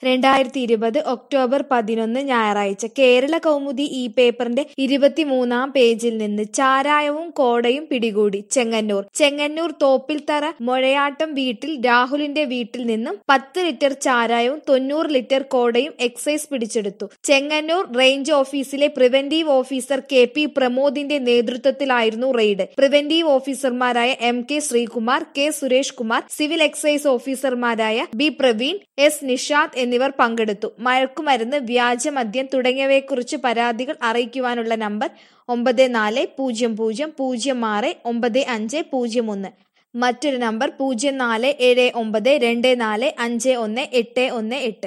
രണ്ടായിരത്തി ഇരുപത് ഒക്ടോബർ പതിനൊന്ന് ഞായറാഴ്ച കേരള കൗമുദി ഈ പേപ്പറിന്റെ ഇരുപത്തിമൂന്നാം പേജിൽ നിന്ന് ചാരായവും കോടയും പിടികൂടി ചെങ്ങന്നൂർ ചെങ്ങന്നൂർ തോപ്പിൽത്തറ മൊഴയാട്ടം വീട്ടിൽ രാഹുലിന്റെ വീട്ടിൽ നിന്നും പത്ത് ലിറ്റർ ചാരായവും തൊണ്ണൂറ് ലിറ്റർ കോടയും എക്സൈസ് പിടിച്ചെടുത്തു ചെങ്ങന്നൂർ റേഞ്ച് ഓഫീസിലെ പ്രിവന്റീവ് ഓഫീസർ കെ പി പ്രമോദിന്റെ നേതൃത്വത്തിലായിരുന്നു റെയ്ഡ് പ്രിവന്റീവ് ഓഫീസർമാരായ M K Sreekumar K Suresh Kumar civil excise ഓഫീസർമാരായ ബി പ്രവീൺ എസ് നിഷാദ് എന്നിവർ പങ്കെടുത്തു മയക്കുമരുന്ന് വ്യാജമദ്യം തുടങ്ങിയവയെക്കുറിച്ച് പരാതികൾ അറിയിക്കുവാനുള്ള നമ്പർ ഒമ്പത് നാല് പൂജ്യം പൂജ്യം പൂജ്യം ആറ് ഒമ്പത് അഞ്ച് പൂജ്യം ഒന്ന് മറ്റൊരു നമ്പർ പൂജ്യം നാല് ഏഴ് ഒമ്പത് രണ്ട് നാല് അഞ്ച് ഒന്ന് എട്ട് ഒന്ന് എട്ട്